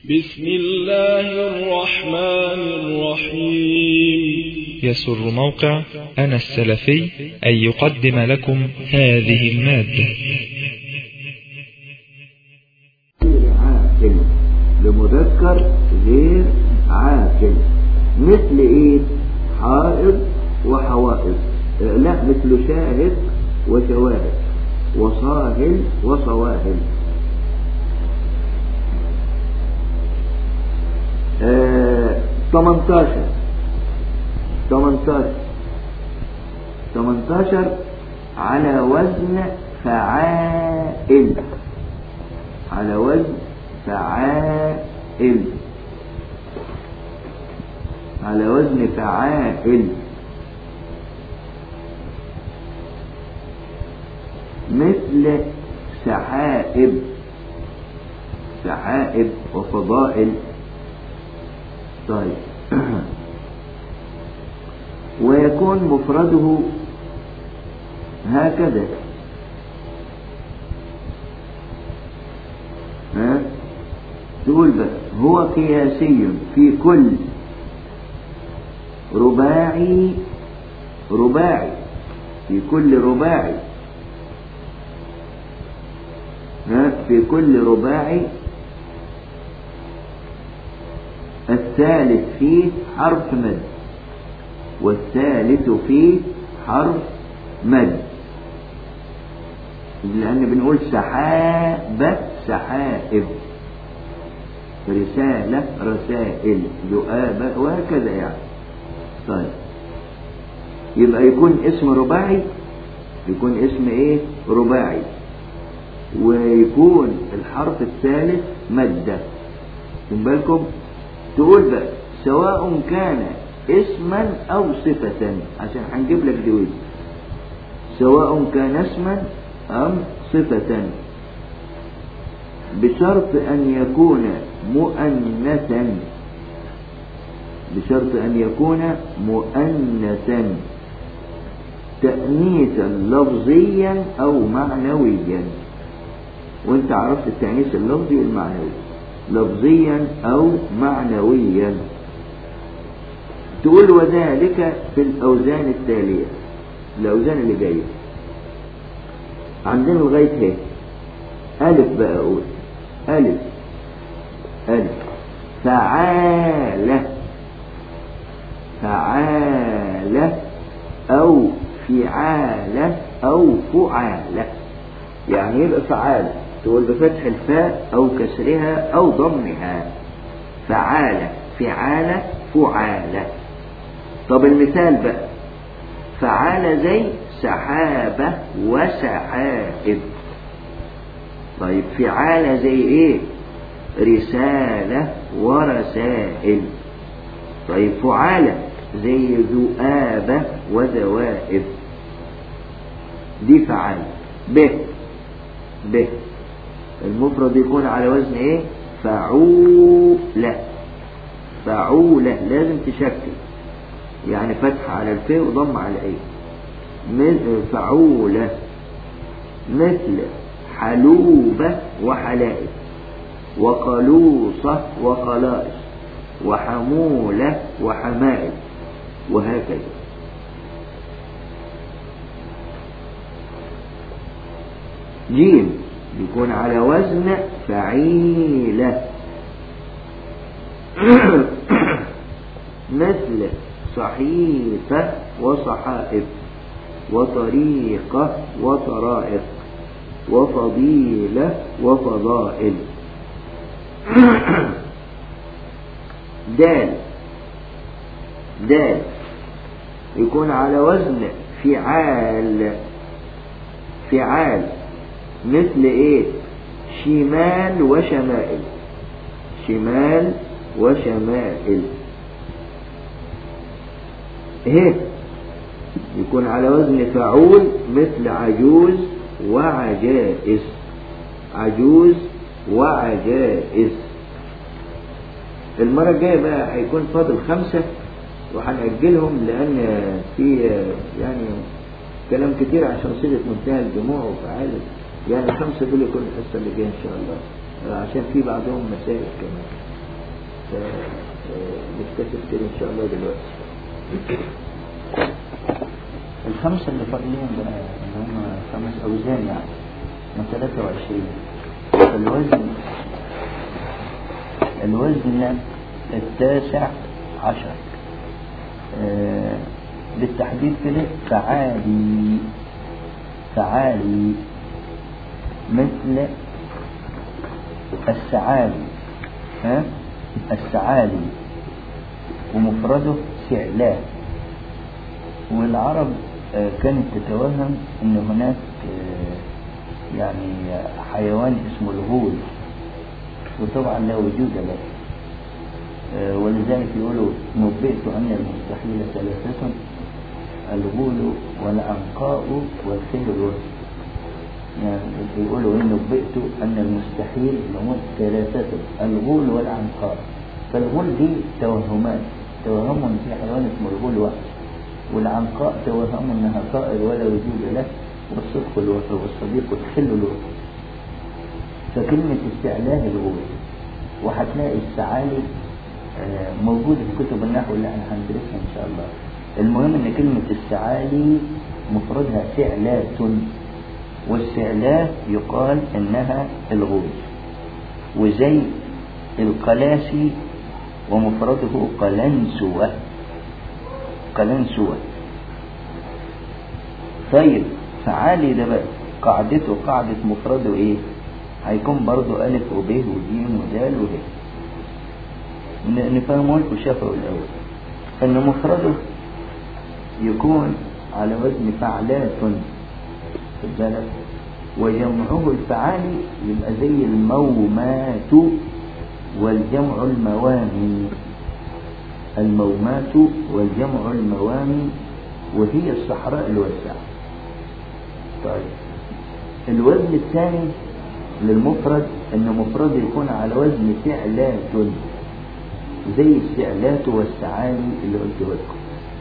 بسم الله الرحمن الرحيم يسر موقع أنا السلفي أن يقدم لكم هذه المادة عاقل لمذكر غير عاقل مثل ايه حائض وحوائض آه، لا مثل شاهد وشواهد وصاهل وصواهل آه، 18 18 18 على وزن فعائل على وزن فعائل على وزن فعائل مثل سحائب سحائب وفضائل طيب ويكون مفرده هكذا ها تقول بقى هو قياسي في كل رباعي رباعي في كل رباعي ها في كل رباعي الثالث فيه حرف مد والثالث فيه حرف مد لأن بنقول سحابة سحائب رسالة رسائل ذؤابة وهكذا يعني طيب يبقى يكون اسم رباعي يكون اسم ايه رباعي ويكون الحرف الثالث مادة من بالكم تقول بقى سواء كان اسما او صفة عشان هنجيب لك دي سواء كان اسما ام صفة بشرط ان يكون مؤنثا بشرط ان يكون مؤنثا تأنيثا لفظيا او معنويا وانت عرفت التأنيث اللفظي والمعنوي لفظيا او معنويا تقول وذلك في الاوزان التالية الاوزان اللي جاية عندنا لغاية هي الف بقى اقول الف الف فعالة فعالة او فعالة او فعالة يعني يبقى فعالة تقول بفتح الفاء او كسرها او ضمها فعالة فعالة فعالة طب المثال بقى فعالة زي سحابة وسحائب طيب فعالة زي ايه رسالة ورسائل طيب فعالة زي ذؤابة وذوائب دي فعالة ب ب المفرد يكون على وزن ايه فعولة فعولة لازم تشكل يعني فتح على الفاء وضم على ايه من فعولة مثل حلوبة وحلائب وقلوصة وقلائص وحمولة وحمائل وهكذا جيم بيكون على وزن فعيلة مثل صحيفة وصحائف وطريقة وطرائق وفضيلة وفضائل دال دال يكون على وزن فعال فعال مثل ايه شمال وشمائل شمال وشمائل ايه يكون على وزن فعول مثل عجوز وعجائز عجوز وعجائز المرة الجاية بقى هيكون فاضل خمسة وهنأجلهم لأن في يعني كلام كتير عشان صيغة منتهى الجموع وفعالة يعني خمسة دول يكون الحصة اللي جاية إن شاء الله عشان في بعضهم مسائل كمان نكتشف كده إن شاء الله دلوقتي الخمسة اللي فاضلين بقى اللي هم خمس أوزان يعني من 23 الوزن الوزن التاسع عشر آه، بالتحديد كده فعالي فعالي مثل السعالي ها السعالي ومفرده سعلاه والعرب آه، كانت تتوهم ان هناك آه، يعني حيوان اسمه الغول وطبعا لا وجود له آه، ولذلك يقولوا نبئت ان المستحيل ثلاثة الغول والعنقاء والخيل الوسط يعني يقولوا إن نبئت أن المستحيل لهم ثلاثة الغول والعنقاء فالغول دي توهمات توهم في حيوان اسمه الغول واحد والعنقاء توهم انها طائر ولا وجود له والصدق الوفي والصديق الخل الوفي فكلمة استعلاه الغول وهتلاقي السعالي آه، موجودة في كتب النحو اللي احنا هندرسها ان شاء الله المهم ان كلمة السعالي مفردها فعلات والسعلاه يقال انها الغول وزي القلاسي ومفرده قلنسوة قلنسوة طيب فعالي ده بقى قاعدته قاعدة مفرده ايه هيكون برضو ألف وب وجيم ودال وه ن- نفهمه لكم شافه الأول أن مفرده يكون على وزن فعلات خد بالك وجمعه الفعالي يبقى زي المومات والجمع الموامي المومات والجمع الموامي وهي الصحراء الواسعة طيب الوزن الثاني للمفرد ان مفرد يكون على وزن فعلات زي السعلات والسعالي اللي قلته لكم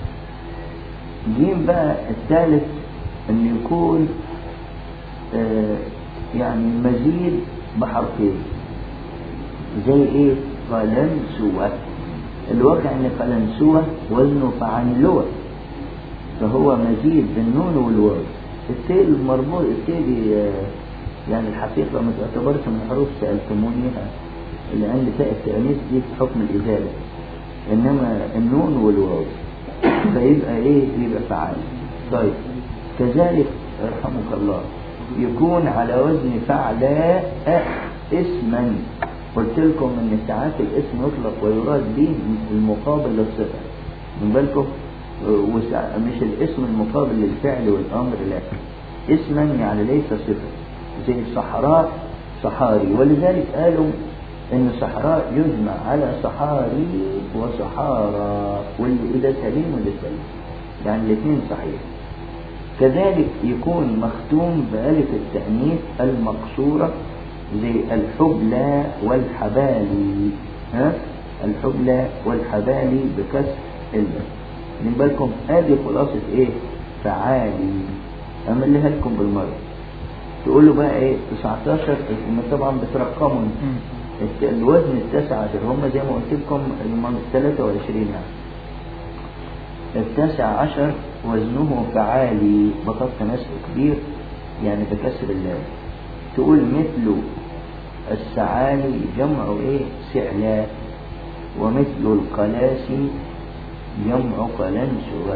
جيم بقى الثالث ان يكون آه يعني مزيد بحرفين زي ايه قلنسوة الواقع ان قلنسوة وزنه فعنلوة فهو مزيد بالنون والواو التاء المربوط التاء دي آه، يعني الحقيقة ما تعتبرش من حروف سألتمونيها لأن تاء التأنيث دي في حكم الإزالة إنما النون والواو فيبقى إيه يبقى فعال طيب كذلك يرحمك الله يكون على وزن فعلاء اسما قلت لكم ان ساعات الاسم يطلق ويراد به المقابل للصفه من بالكم وسع- مش الاسم المقابل للفعل والامر لا اسما يعني ليس صفه زي الصحراء صحاري ولذلك قالوا ان صحراء يجمع على صحاري وصحارى واللي ده سليم وده سليم يعني الاثنين صحيح كذلك يكون مختوم بألف التأنيث المقصورة زي الحبلى والحبالي ها الحبلى والحبالي بكسر الباء من بالكم ادي خلاصة ايه فعالي امليها لكم بالمرة تقولوا بقى ايه 19 هم طبعا بترقموا الت- الوزن التاسع عشر هم زي ما قلت لكم الم- 23 يعني التاسع عشر وزنه فعالي بخط نسب كبير يعني بكسر اللام تقول مثل السعالي جمع ايه سعلاء ومثل القلاسي جمع قلنسوة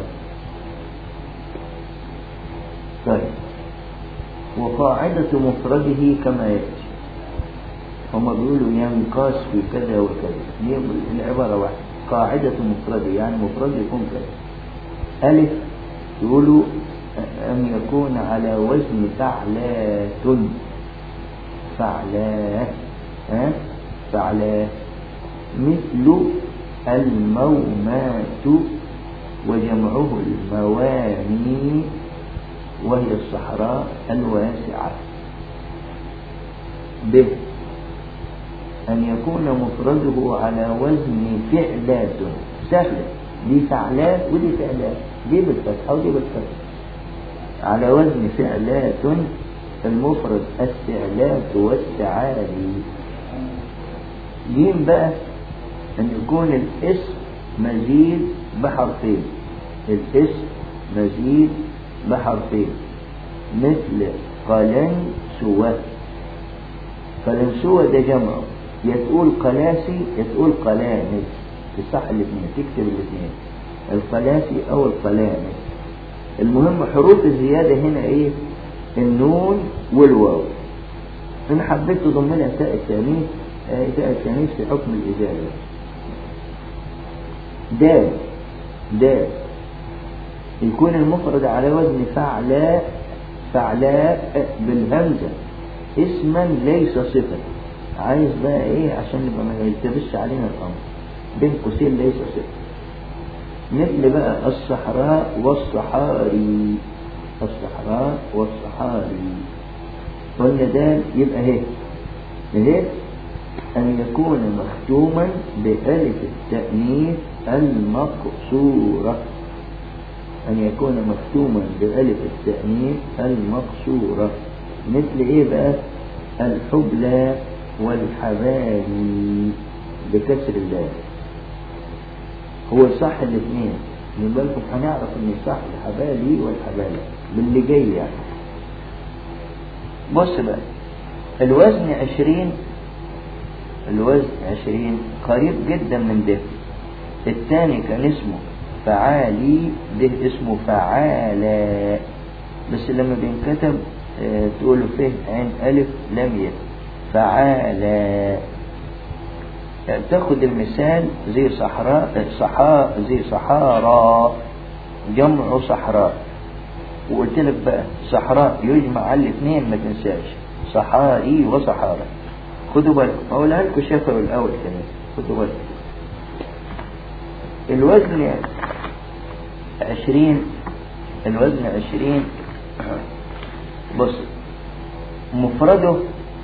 طيب وقاعدة مفرده كما يأتي هما بيقولوا ينقاس في كذا وكذا دي العبارة واحدة قاعدة مفرده يعني مفرد يكون كذا ألف يقولوا أن يكون على وزن فعلات فعلاه ها فعلاه مثل المومات وجمعه الموامي وهي الصحراء الواسعة ب أن يكون مفرده على وزن فعلات سهلة دي فعلات ودي فعلات دي بالفتحة ودي بالفتحة على وزن فعلات المفرد السعلات والسعالي جيم بقى أن يكون الاسم مزيد بحرفين الاسم مزيد بحرفين مثل قلنسوة قلنسوة ده جمع يا تقول قلاسي يا تقول قلانس تصح الاثنين تكتب الاثنين القلاسي او القلانس المهم حروف الزيادة هنا ايه النون والواو ان حبيت تضم لها تاء التانيث آه، تاء التانيث في حكم الإزالة دال دال يكون المفرد على وزن فعلاء فعلاء بالهمزة اسما ليس صفة عايز بقى ايه عشان نبقى ما يلتبسش علينا الامر بين قوسين ليس صفة مثل بقى الصحراء والصحاري الصحراء والصحاري قلنا ده يبقى هيك هيك أن يكون مختوما بألف التأنيث المقصورة أن يكون مختوما بألف التأنيث المقصورة مثل إيه بقى الحبلى والحبالي بكسر الله هو صح الاثنين من بالكم هنعرف ان صح الحبالي والحبالي باللي جاي يعني بص بقى الوزن عشرين الوزن عشرين قريب جدا من ده الثاني كان اسمه فعالي ده اسمه فعالى بس لما بينكتب اه تقولوا فيه عين ألف لم ي فعالى يعني تاخد المثال زي صحراء صحاء زي صحارى جمع صحراء وقلت لك بقى صحراء يجمع على الاثنين ما تنساش صحاري وصحارى خدوا بالكم اقولها لكم شافوا الاول كمان خدوا بالكم الوزن عشرين الوزن عشرين بص مفرده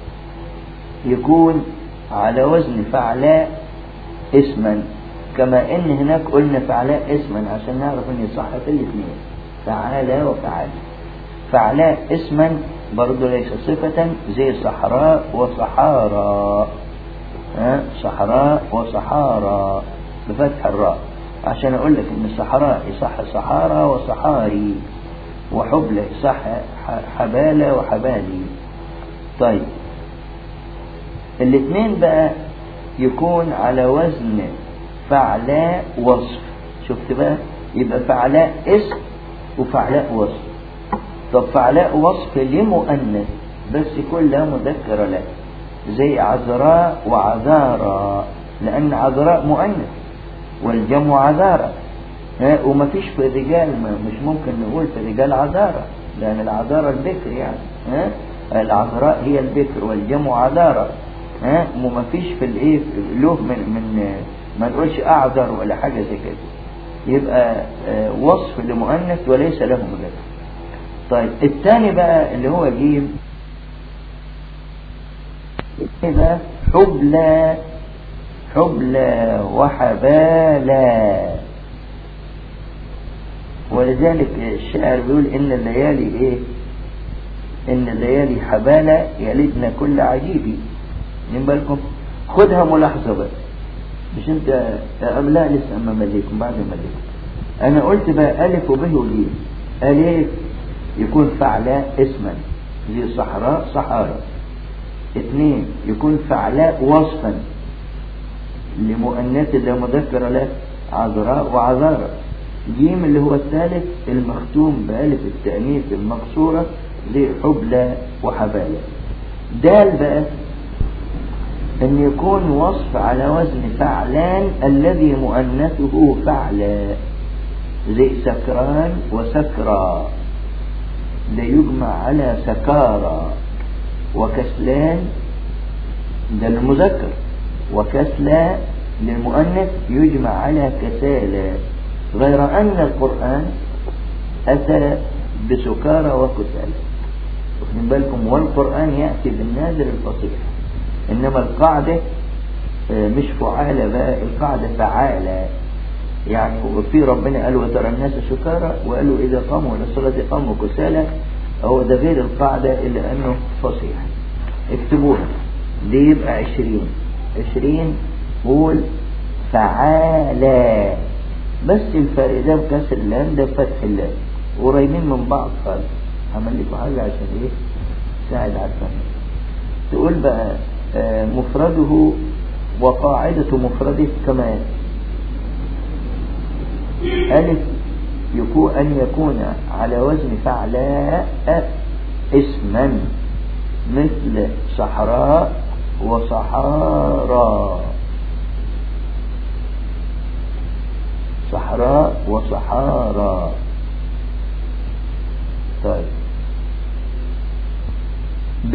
يكون على وزن فعلاء اسما كما ان هناك قلنا فعلاء اسما عشان نعرف ان صح في الاثنين فعالى وفعال فعلاء اسما برضه ليس صفة زي صحراء وصحارى ها صحراء وصحارى بفتح الراء عشان اقول لك ان الصحراء يصح صحارى وصحاري وحبلى يصح حبالة وحبالي طيب الاثنين بقى يكون على وزن فعلاء وصف شفت بقى يبقى فعلاء اسم وفعلاء وصف طب فعلاء وصف لمؤنث بس كلها مذكرة لا زي عذراء وعذارى لأن عذراء مؤنث والجمع عذارى ها وما فيش في الرجال مش ممكن نقول في الرجال عذارى لأن العذارى البكر يعني ها العذراء هي البكر والجمع عذارى ها وما فيش في الايه له من من ما نقولش اعذر ولا حاجه زي كده يبقى وصف لمؤنث وليس له مذكر طيب الثاني بقى اللي هو جيم إذا حبلى حبلى وحبالى ولذلك الشاعر بيقول إن الليالي إيه إن الليالي حبالى يلدن كل عجيب من بالكم خدها ملاحظة بقى مش انت لا لسه اما مليكم بعد ما مليكم انا قلت بقى الف وب وجيم الف يكون فعلاء اسما زي صحراء صحارى اثنين يكون فعلاء وصفا لمؤنث ده مذكر له عذراء وعذارى جيم اللي هو الثالث المختوم بألف التأنيث المقصورة زي حبلى وحبالة دال بقى أن يكون وصف على وزن فعلان الذي مؤنثه فعلا زي سكران وسكرى ده يجمع على سكارى وكسلان ده المذكر وكسلى للمؤنث يجمع على كسالى غير أن القرآن أتى بسكارى وكسالى واخدين بالكم والقرآن يأتي بالنازل الفصيح إنما القاعدة مش فعالة بقى القاعدة فعالة يعني وفي ربنا قال وترى الناس سكارى وقالوا إذا قاموا إلى الصلاة قاموا كسالى هو ده غير القاعدة إلا أنه فصيح اكتبوها دي يبقى عشرين عشرين قول فعالا بس الفرق ده بكسر اللام ده بفتح اللام قريبين من بعض خالص عمل لكم حاجة عشان ايه ساعد على الفهم تقول بقى آه، مفرده وقاعدة مفرده كمان ألف يكون أن يكون على وزن فعلاء اسما مثل صحراء وصحارى صحراء وصحارى طيب ب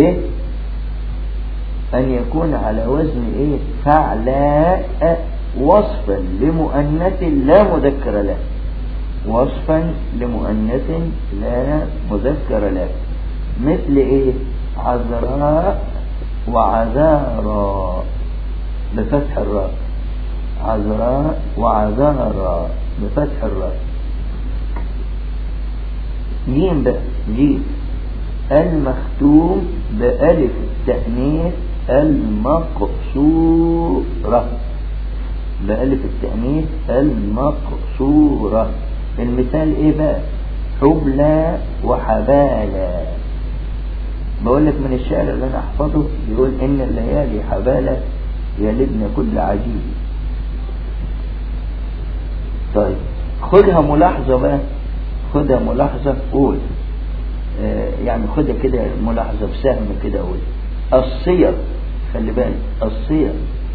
أن يكون على وزن إيه فعلاء وصفا لمؤنث لا مذكر له وصفا لمؤنث لا مذكر له مثل إيه عذراء وعذارى بفتح الراء عذراء وعذارى بفتح الراء جيم بقى جيم المختوم بألف التأنيث المقصورة بألف التأنيث المقصورة المثال ايه بقى حبلى وحبالى بقول لك من الشعر اللي انا احفظه يقول ان الليالي حبالة يلدن كل عجيب طيب خدها ملاحظة بقى خدها ملاحظة قول آه يعني خدها كده ملاحظة بسهم كده قول الصير خلي بالك الصير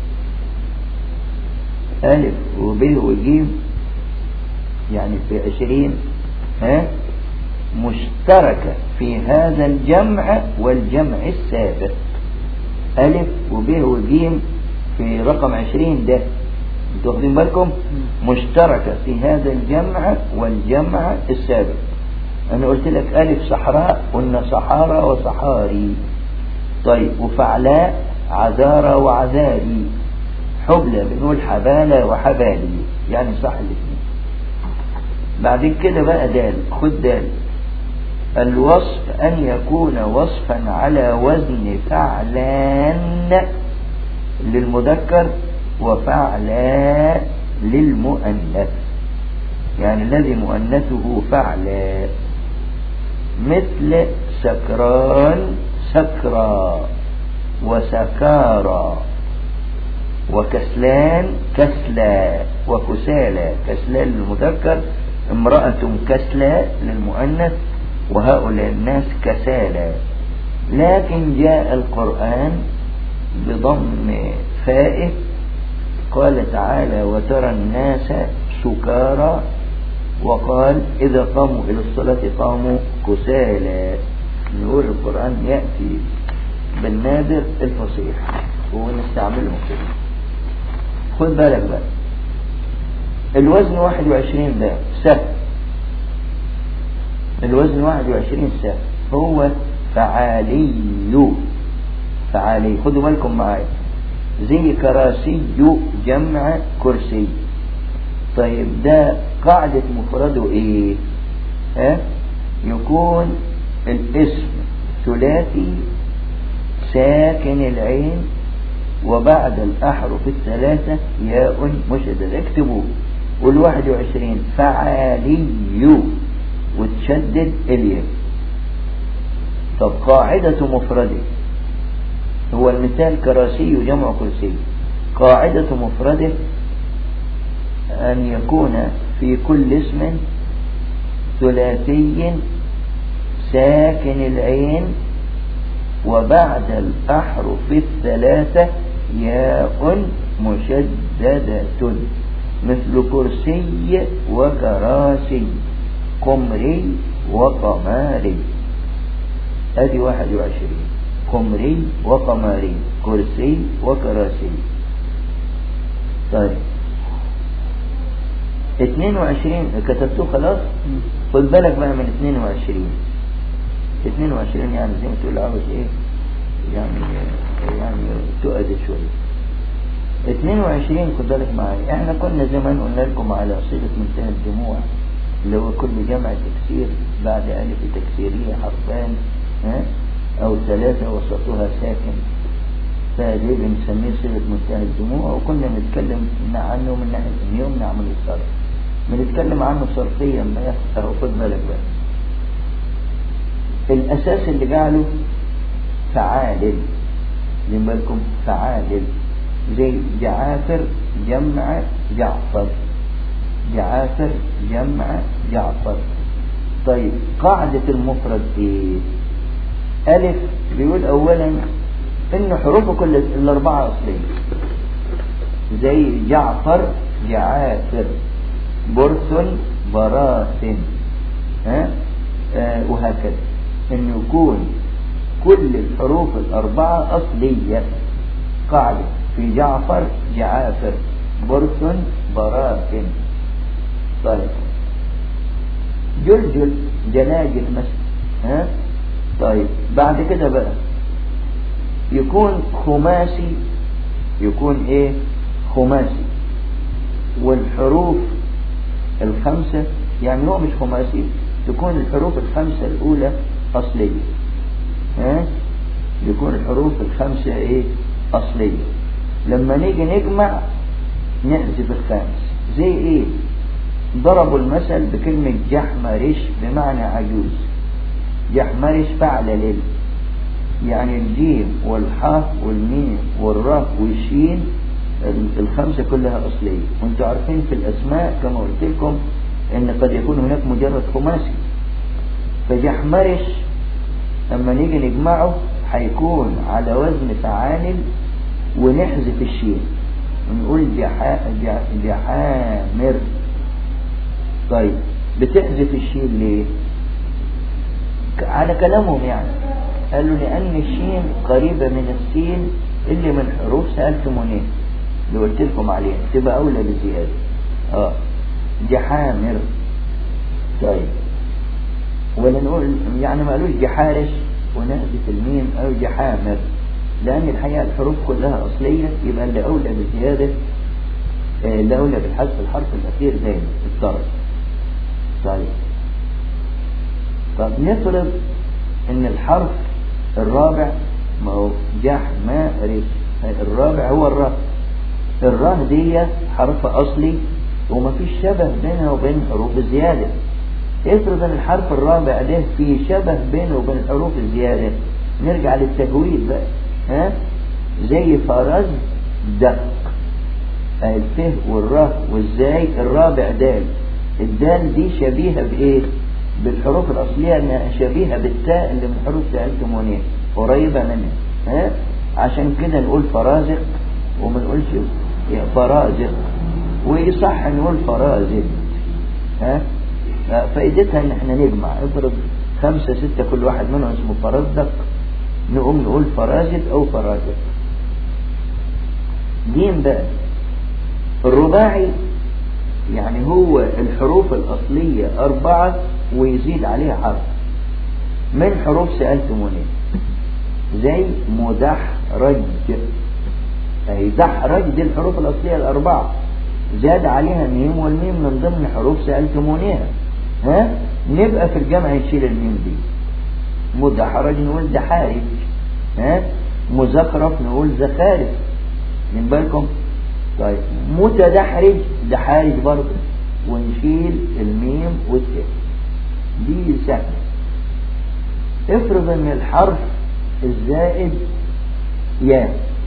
ألف وب وجيم يعني في عشرين ها مشتركة في هذا الجمع والجمع السابق ألف وب وجيم في رقم عشرين ده انتوا واخدين بالكم مشتركة في هذا الجمع والجمع السابق أنا قلت لك ألف صحراء قلنا صحارى وصحاري طيب وفعلاء عذارى وعذاري حبلى بنقول حبالة وحبالي يعني صح الاثنين بعدين كده بقى دال خد دال الوصف أن يكون وصفا على وزن فعلان للمذكر وفعلاء للمؤنث يعني الذي مؤنثه فعلاء مثل سكران سكرى وسكارى وكسلان كسلى وكسالى كسلى للمذكر امرأة كسلى للمؤنث وهؤلاء الناس كسالى لكن جاء القرآن بضم فائه قال تعالى وترى الناس سكارى وقال إذا قاموا إلى الصلاة قاموا كسالى نقول القرآن يأتي بالنادر الفصيح ونستعملهم كده خد بالك بقى الوزن 21 ده سهل الوزن 21 سهل هو فعالي فعالي خدوا بالكم معايا زي كراسي جمع كرسي طيب ده قاعدة مفرده ايه ها يكون الاسم ثلاثي ساكن العين وبعد الأحرف الثلاثة ياء مشددة اكتبوا والواحد وعشرين فعالي وتشدد الياء طب قاعدة مفرده هو المثال كراسي جمع كرسي قاعدة مفرده أن يكون في كل اسم ثلاثي ساكن العين وبعد الأحرف الثلاثة ياء مشددة مثل كرسي وكراسي قمري وقماري ادي واحد وعشرين قمري وقماري كرسي وكراسي طيب اتنين وعشرين كتبتوه خلاص خد بالك بقى من اتنين وعشرين اتنين وعشرين يعني زي ما تقول عاوز ايه يعني يعني تؤدي شوية اتنين وعشرين خد بالك معايا احنا كنا زمان قلنا لكم على صيغة منتهى الجموع اللي هو كل جمع تكسير بعد ألف تكسيرية حرفان ها أو ثلاثة وسطها ساكن فدي بنسميه صيغة منتهى الجموع وكنا نتكلم عنه من ناحية اليوم نعمل الصرف بنتكلم عنه صرفيا ما يخطر خد بالك بقى الأساس اللي جعله فعالل من بالكم فعالل زي جعافر جمع جعفر جعافر جمع جعفر طيب قاعدة المفرد ايه ألف بيقول أولا إن حروفه كل الأربعة أصلية زي جعفر جعافر برث براث ها آه وهكذا إن يكون كل الحروف الأربعة أصلية قاعدة في جعفر جعافر برث براث طيب جلجل جلاجل مثلا ها طيب بعد كده بقى يكون خماسي يكون ايه خماسي والحروف الخمسة يعني هو مش خماسي تكون الحروف الخمسة الأولى أصلية ها يكون الحروف الخمسة ايه أصلية لما نيجي نجمع نحذف الخامس زي ايه ضربوا المثل بكلمة جحمرش بمعنى عجوز جحمرش فعل لل يعني الجيم والحاء والميم والراء والشين الخمسة كلها أصلية وانتم عارفين في الأسماء كما قلت لكم ان قد يكون هناك مجرد خماسي فجحمرش لما نيجي نجمعه هيكون على وزن فعال ونحذف الشين ونقول جحا جح جحامر طيب بتحذف الشين ليه على كلامهم يعني قالوا لأن الشين قريبة من السين اللي من حروف سألتمونيه اللي قلت لكم عليها تبقى أولى بزيادة اه جحامر طيب ولا نقول يعني ما قالوش جحارش ونهزة الميم أو جحامر لأن الحقيقة الحروف كلها أصلية يبقى اللي أولى بزيادة اللي أولى بالحذف الحرف الأخير زي الضرب طيب طب نفرض ان الحرف الرابع ما هو جح ما ريش الرابع هو الراء الراء دي حرف اصلي وما فيش شبه بينها وبين حروف الزيادة افرض ان الحرف الرابع ده في شبه بينه وبين حروف الزيادة نرجع للتجويد بقى ها زي فرز دق الفه والراء والزاي الرابع دال الدال دي شبيهة بايه بالحروف الأصلية انها شبيهة بالتاء اللي من حروف تألتمونية قريبة منها ها عشان كده نقول فرازق وما نقولش فرازق ويصح نقول فرازق ها فائدتها ان احنا نجمع افرض خمسة ستة كل واحد منهم اسمه فرزدق نقوم نقول فرازق او فرازق جيم بقى الرباعي يعني هو الحروف الأصلية أربعة ويزيد عليها حرف من حروف سألتموني زي مدحرج أي دحرج دي الحروف الأصلية الأربعة زاد عليها ميم والميم من ضمن حروف سألتمونيها ها نبقى في الجمع نشيل الميم دي مدحرج نقول دحارج ها مزخرف نقول زخارف من بالكم طيب متدحرج دحارج برضه ونشيل الميم والتاء دي سهلة افرض ان الحرف الزائد يا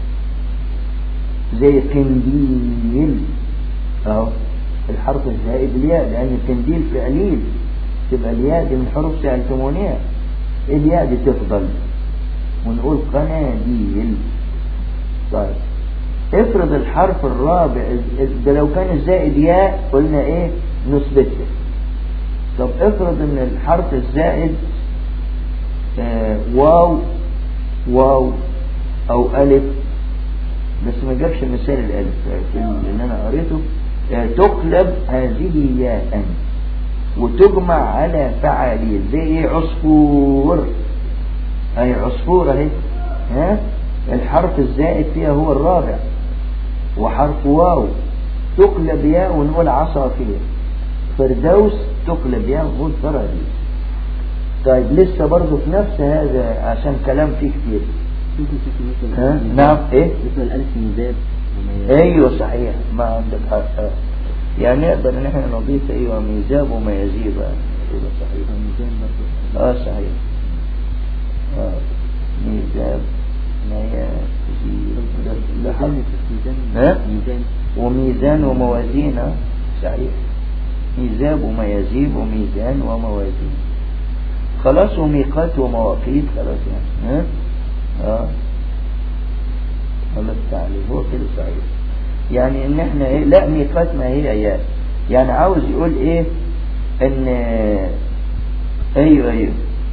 زي قنديل اهو الحرف الزائد الياء لان القنديل فعليل تبقى الياء دي من حروف سألتمونيها الياء دي تفضل ونقول قناديل طيب افرض الحرف الرابع ده لو كان الزائد ياء قلنا ايه نثبته طب افرض ان الحرف الزائد آه واو واو او الف بس ما جابش مثال الالف في اللي انا قريته آه تقلب هذه ياء وتجمع على فعاليل زي ايه عصفور اي عصفور اهي ها الحرف الزائد فيها هو الرابع وحرف واو تقلب ياء ونقول عصافير فردوس تقلب ياء ونقول فراديس طيب لسه برضه في نفس هذا عشان كلام فيه كتير ممكن تكون مثلا ها نعم ايه مثل الألف ميزاب وميزاب ايوه صحيح ما عندك حق آه. يعني نقدر ان احنا نضيف ايوه ميزاب وما يزيب يبقى صحيح ميزان برضه اه صحيح اه ميزاب ما يزيب ده حق. ميزان ميزان ها؟ ميزان وميزان وموازين آه، صحيح ميزاب وميازيب وميزان وموازين خلاص وميقات ومواقيت خلاص يعني ها اه خلاص تعالي هو كده صحيح يعني ان احنا ايه لا ميقات ما هي ايام يعني عاوز يقول ايه ان ايوه ايوه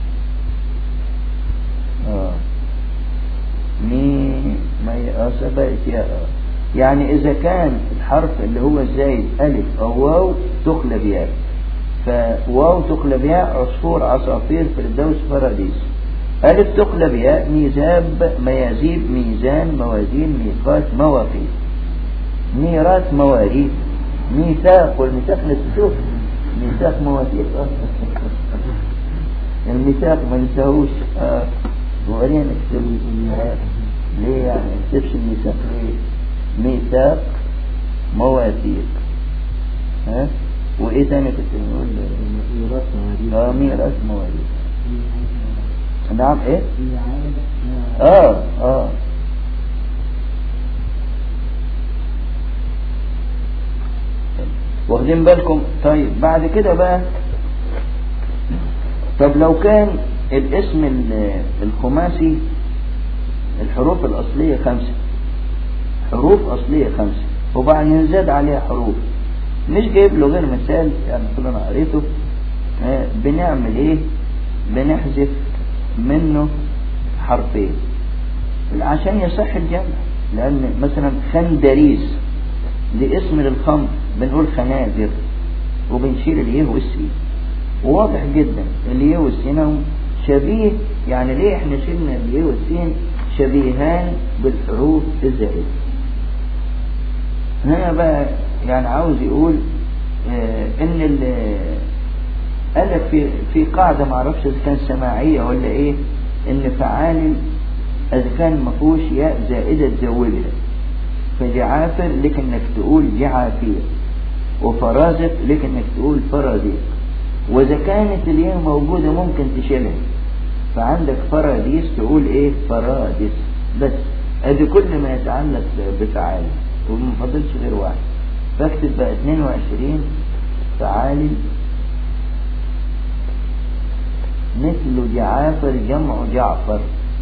اه مي ما هي اه سبقت يا اه يعني اذا كان الحرف اللي هو زايد الف او واو تقلب ياء فواو تقلب ياء عصفور عصافير فردوس فراديس ألف تقلب ياء ميزاب ميازيب ميزان موازين ميقات مواقيت ميراث مواريث ميثاق والميثاق نشوف ميثاق مواثيق آه. الميثاق ما نساهوش آه. ورينا نكتب آه. ليه يعني ما نكتبش الميثاق ليه ميثاق مواثيق ها وايه تاني كنت بنقول ميراث مواريث اه ميراث مواريث نعم ايه اه اه واخدين بالكم طيب بعد كده بقى طب لو كان الاسم ال- الخماسي الحروف الأصلية خمسة حروف أصلية خمسة وبعدين زاد عليها حروف مش جايب له غير مثال يعني كلنا قريته آه، بنعمل ايه بنحذف منه حرفين عشان يصح الجمع لأن مثلا خندريس لاسم للخمر بنقول خنازر وبنشيل اليه والسين واضح جدا اليه والسين هم شبيه يعني ليه احنا شلنا اليه والسين شبيهان بالحروف الزائدة هنا بقى يعني عاوز يقول آه ان ال- قال لك في في قاعدة ما اعرفش اذا كان سماعية ولا ايه ان فعال اذا كان ما فيهوش ياء زائدة تزودها فجعافر لك انك تقول جعافير وفرازق لك انك تقول فرازيق واذا كانت الياء موجودة ممكن تشيلها فعندك فراديس تقول ايه فرادس بس ادي كل ما يتعلق بفعال وما فضلش غير واحد فاكتب بقى 22 فعال مثل جعافر جمع جعفر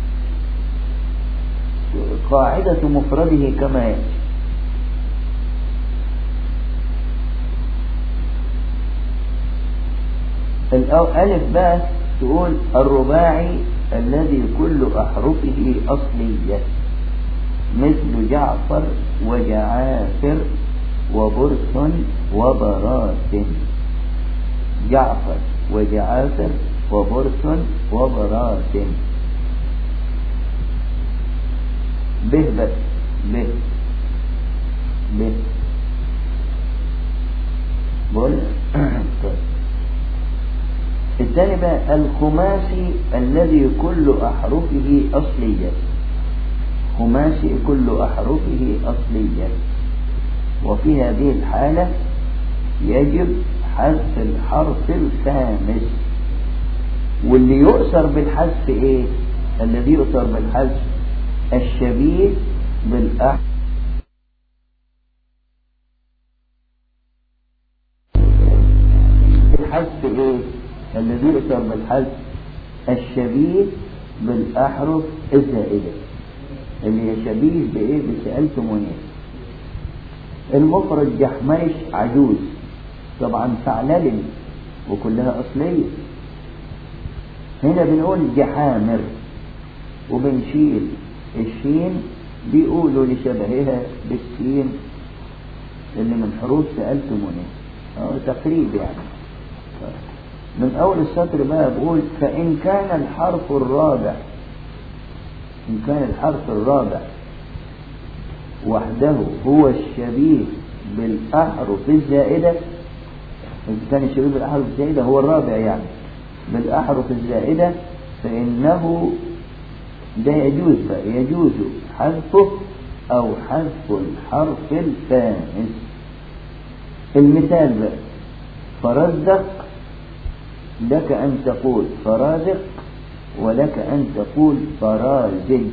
قاعدة مفرده كما يأتي الألف بقى تقول الرباعي الذي كل أحرفه أصلية مثل جعفر وجعافر وبرس وبرات جعفر وجعافر وبرس وبرات به بس به به بقول طيب. الثاني بقى الخماسي الذي كل أحرفه أصلية خماسي كل أحرفه أصلية وفي هذه الحالة يجب حذف الحرف الخامس واللي يؤثر بالحذف ايه الذي يؤثر بالحذف الشبيه بالأحرف الحذف ايه الذي يؤثر بالحذف الشبيه بالأحرف الزائدة اللي هي شبيه بإيه بسألتموني المفرد جحميش عجوز طبعا فعلل وكلها أصلية هنا بنقول جحامر وبنشيل الشين بيقولوا لشبهها بالسين اللي من حروف سألتموني اه تقريب يعني من أول السطر بقى بقول فإن كان الحرف الرابع إن كان الحرف الرابع وحده هو الشبيه بالأحرف الزائدة إن كان الشبيه بالأحرف الزائدة هو الرابع يعني بالأحرف الزائدة فإنه ده يجوز بقى يجوز حذفه أو حذف الحرف الخامس المثال بقى فرزق لك أن تقول فرازق ولك أن تقول فرازد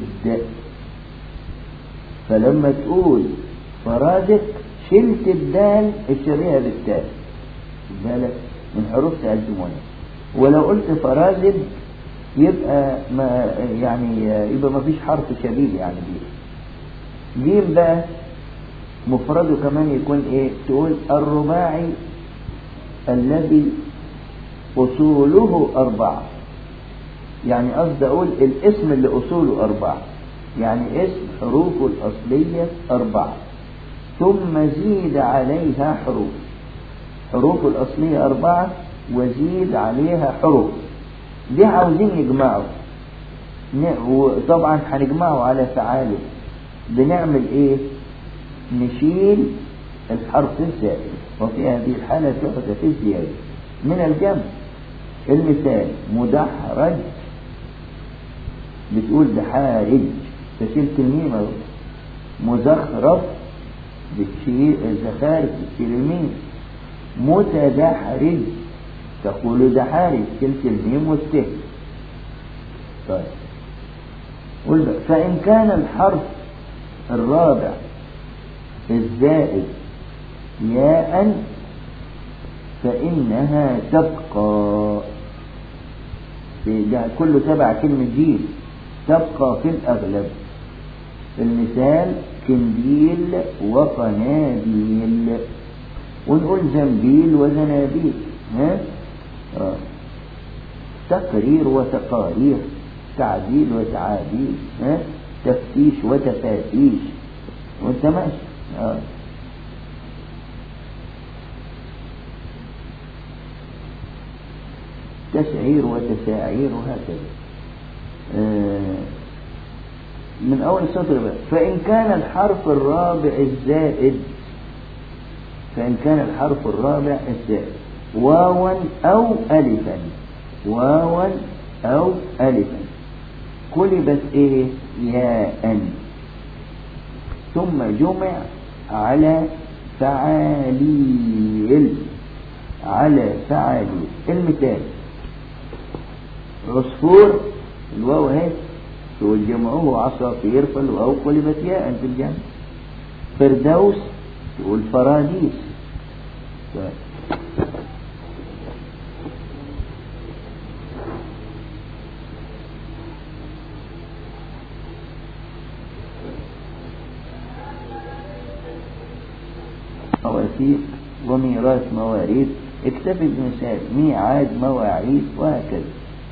فلما تقول فرازق شلت الدال اشتريها بالتاء بالك من حروف تأجمونها ولو قلت فرازد يبقى ما يعني يبقى ما فيش حرف شبيه يعني بيه جيم بقى مفرده كمان يكون ايه تقول الرباعي الذي أصوله أربعة يعني قصدي أقول الاسم اللي أصوله أربعة يعني اسم حروفه الأصلية أربعة ثم زيد عليها حروف حروفه الأصلية أربعة وزيد عليها حروف دي عاوزين يجمعوا وطبعا هنجمعه على فعاله بنعمل ايه نشيل الحرف الزائد وفي هذه الحالة تحدث الزيادة من الجمع المثال مدحرج بتقول دحارج فشلت الميم اهو مزخرف بتشيل الزخارف بتشيل الميم متدحرج تقول دحارج شلت الميم والت طيب قل بقى فإن كان الحرف الرابع الزائد ياء فإنها تبقى في ده كله تبع كلمة جيل تبقى في الأغلب المثال كنديل وقناديل ونقول زنبيل وزنابيل ها آه. تقرير وتقارير تعديل وتعاديل ها تفتيش وتفاتيش وانت ماشي آه. تسعير وتساعير وهكذا آه من أول السطر بقى فإن كان الحرف الرابع الزائد فإن كان الحرف الرابع الزائد واوا أو ألفا واوا أو ألفا قلبت إيه ياء ثم جمع على فعاليل على فعاليل المثال عصفور الواو اهي تقول جمعه عصافير فالواو قلبت ياء في الجمع فردوس تقول فراديس مواسيق وميراث مواريث اكتفي بمثال ميعاد مواعيد وهكذا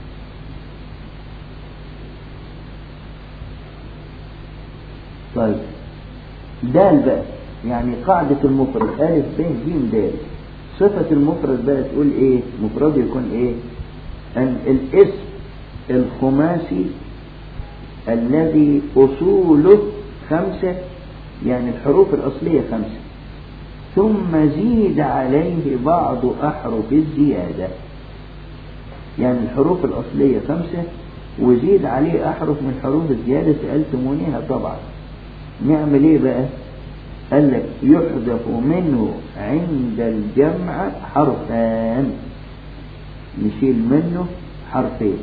طيب دال بقى يعني قاعدة المفرد ألف ب ج دال صفة المفرد بقى تقول إيه مفرد يكون إيه أن الاسم الخماسي الذي أصوله خمسة يعني الحروف الأصلية خمسة ثم زيد عليه بعض أحرف الزيادة يعني الحروف الأصلية خمسة وزيد عليه أحرف من حروف الزيادة سألتمونيها طبعا نعمل ايه بقى قال لك يحذف منه عند الجمع حرفان نشيل منه حرفين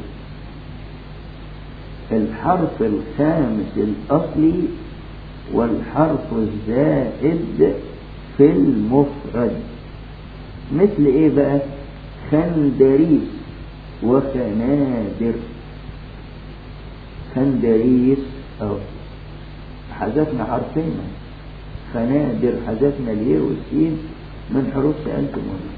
الحرف الخامس الأصلي والحرف الزائد في المفرد مثل ايه بقى خندريس وخنادر خندريس اهو حذفنا حرفين خنادر حذفنا الياء والسين من حروف سألتم منه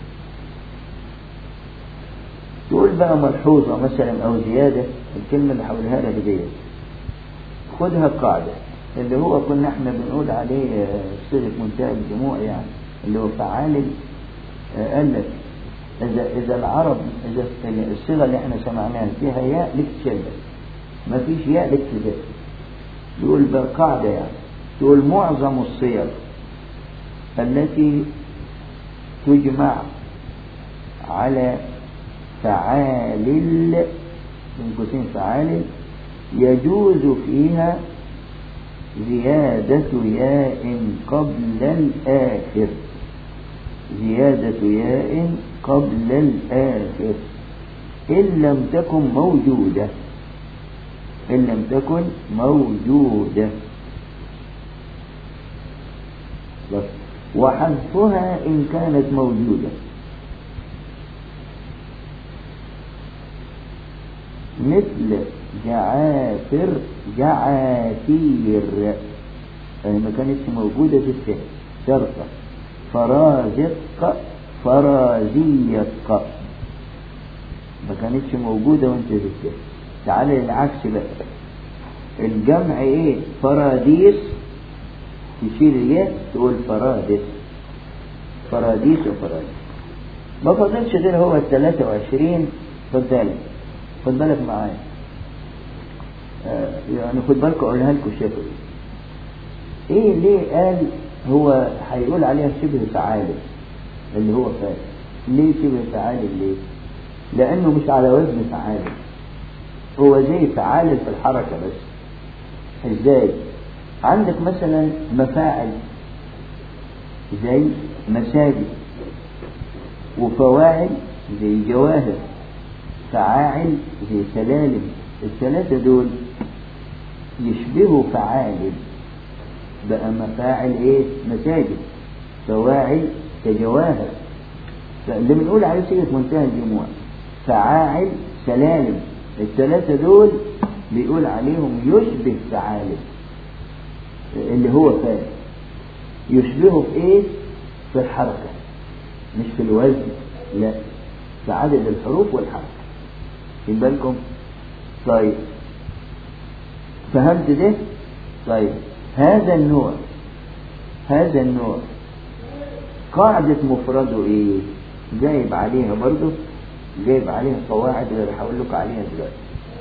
تقول بقى ملحوظة مثلا أو زيادة الكلمة اللي حولها لك دي خدها قاعدة اللي هو كنا احنا بنقول عليه صيغة منتهى الجموع يعني اللي هو فعال قال لك إذا إذا العرب إذا الصيغة اللي احنا سمعناها فيها ياء لك تشبه ما فيش ياء لك تشبه يقول بقاعدة يعني تقول معظم الصيغ التي تجمع على فعال من قوسين فعال يجوز فيها زيادة ياء قبل الآخر زيادة ياء قبل الآخر إن لم تكن موجودة إن لم تكن موجودة بس وحذفها إن كانت موجودة مثل جعافر جعافير يعني ما كانتش موجودة في السهل شرطة فرازق فرازيق ما كانتش موجودة وانت في السهل تعال العكس بقى الجمع ايه فراديس تشيل الياء تقول فرادس فراديس وفراديس ما فضلش غير هو ال 23 خد بالك خد بالك معايا آه يعني خد بالك اقولها لكم شكل ايه ليه قال هو هيقول عليها شبه فعالة اللي هو فاعل ليه شبه فعالة ليه لانه مش على وزن فعالة هو زي فعالة في الحركة بس ازاي عندك مثلا مفاعل زي مساجد وفواعل زي جواهر فعاعل زي سلالم الثلاثة دول يشبهوا فعالل بقى مفاعل ايه مساجد فواعل كجواهر اللي بنقول عليه صيغة منتهى الجموع فعاعل سلالم الثلاثة دول بيقول عليهم يشبه فعالل اللي هو فاعل يشبهه في ايه في الحركة مش في الوزن لا في عدد الحروف والحركة خد بالكم طيب فهمت ده طيب هذا النوع هذا النوع قاعدة مفرده ايه جايب عليها برضه جايب عليها قواعد اللي هقول لكم عليها دلوقتي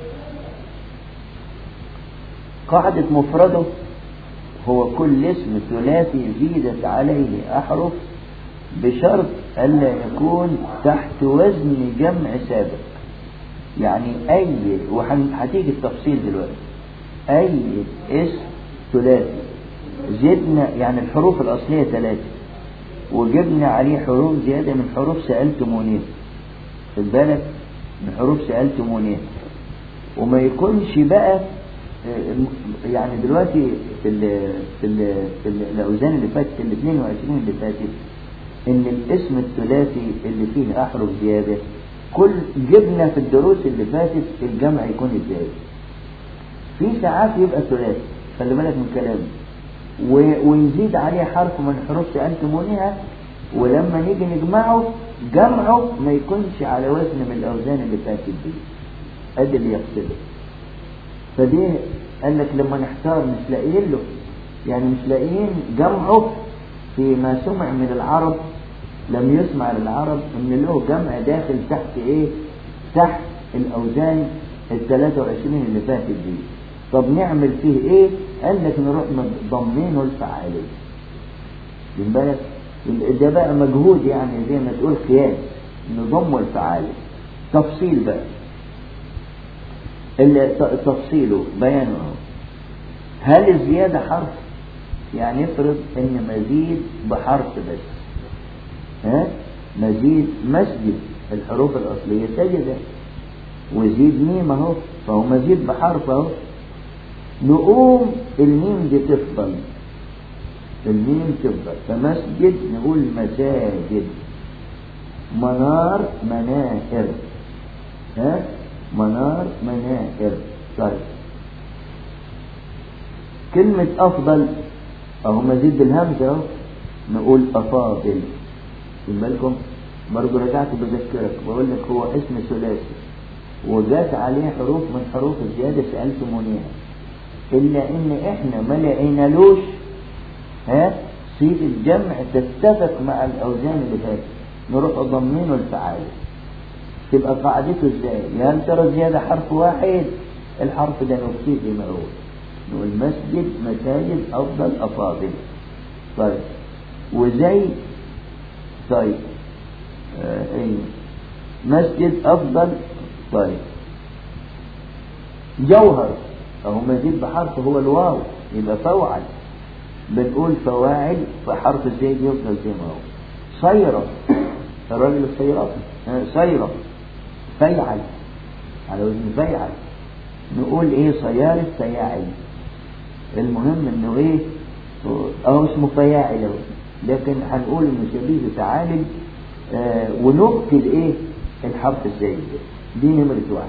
قاعدة مفرده هو كل اسم ثلاثي زيدت عليه أحرف بشرط ألا يكون تحت وزن جمع سابق يعني أي وهتيجي التفصيل دلوقتي أي اسم ثلاثي زدنا يعني الحروف الأصلية ثلاثة وجبنا عليه حروف زيادة من حروف سألتمونيه خد بالك من حروف سألتمونيه وما يكونش بقى يعني دلوقتي في ال في ال في ال الاوزان اللي فاتت ال 22 اللي فاتت ان الاسم الثلاثي اللي فيه احرف زياده كل جبنا في الدروس اللي فاتت الجمع يكون ازاي في ساعات يبقى ثلاثي خلي بالك من كلامي ويزيد عليه حرف من حروف سألتمونها ولما نيجي نجمعه جمعه ما يكونش على وزن من الاوزان اللي فاتت دي ادي اللي يقصده فدي قال لك لما نحتار مش لاقيين له يعني مش لاقيين جمعه فيما سمع من العرب لم يسمع للعرب ان له جمع داخل تحت ايه تحت الاوزان ال 23 اللي فاتت دي طب نعمل فيه ايه قال لك نروح ضمنينه الفعاليه من بالك ده بقى مجهود يعني زي ما تقول قياس نضمه الفعاليه تفصيل بقى تفصيله بيانه هل الزيادة حرف يعني افرض ان مزيد بحرف بس ها مزيد مسجد الحروف الأصلية سجدة وزيد ميم اهو فهو مزيد بحرف اهو نقوم الميم دي تفضل الميم تفضل فمسجد نقول مساجد منار منائر ها منار منائر طيب كلمة أفضل أهو مزيد بالهمزة أهو نقول أفاضل خد بالكم برضه رجعت بذكرك بقول لك هو اسم ثلاثي وجات عليه حروف من حروف الزيادة سألتمونيها إلا إن إحنا ما لقينالوش ها صيغة الجمع تتفق مع الأوزان اللي فاتت نروح ضمنينه الفعالة تبقى قاعدته ازاي يا هل ترى زيادة حرف واحد الحرف ده نكتب زي ما هو نقول مسجد مساجد أفضل أفاضل طيب وزي طيب آه ايه مسجد أفضل طيب جوهر أهو مزيد بحرف هو الواو يبقى فوعل بنقول فواعل فحرف الزيد يفضل زي ما هو صيرة الراجل الصيرة صيرة فيعل على وزن فيعل نقول ايه صيارة فياعل المهم انه ايه اهو اسمه فياعل اهو لكن هنقول انه شبيه تعالج آه ونبطل ايه الحرف الزايد دي نمرة واحد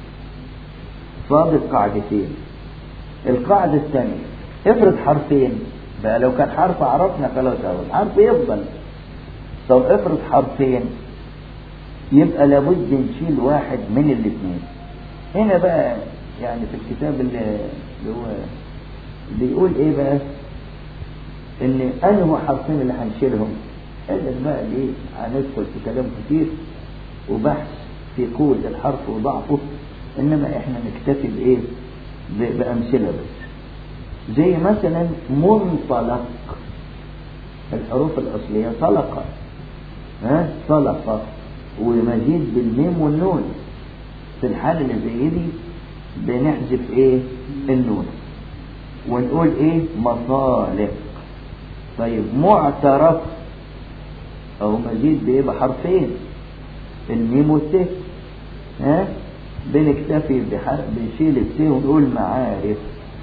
فاضل قاعدتين القاعدة الثانية افرض حرفين بقى لو كان حرف عرفنا خلاص اهو الحرف يفضل طب افرض حرفين يبقى لابد نشيل واحد من الاثنين هنا بقى يعني في الكتاب اللي اللي هو بيقول ايه بقى ان انه حرفين اللي هنشيلهم قال لك بقى ليه هندخل في كلام كتير وبحث في قوة الحرف وضعفه انما احنا نكتفي بايه ب- بامثلة بس زي مثلا منطلق الحروف الاصلية طلقة ها طلقة ومزيد بالميم والنون في الحالة اللي زي دي بنحذف ايه النون ونقول ايه مطالق طيب معترف او مزيد بايه بحرفين الميم والت ها بنكتفي بحرف بنشيل الت ونقول معارف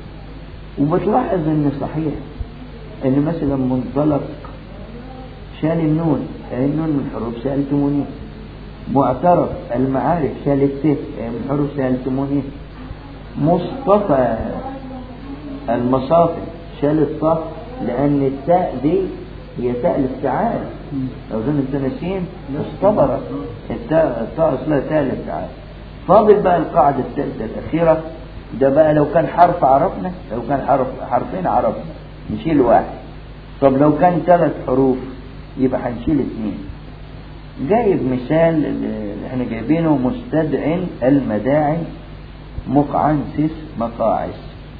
وبتلاحظ ان صحيح ان مثلا منطلق شال النون النون من حروف سألتموني معترف المعارف شال الت من حروف سألتموني مصطفى المصافي شال الصف لأن التاء دي هي تاء الافتعال لو زي انت ناسين اصطبرت التاء التاء اصلها تاء الافتعال فاضل بقى القاعدة الثالثة الأخيرة ده بقى لو كان حرف عرفنا لو كان حرف حرفين عرفنا نشيل واحد طب لو كان ثلاث حروف يبقى هنشيل اثنين جايب مثال اللي احنا جايبينه مستدع المداعي مقعنسس مقاعس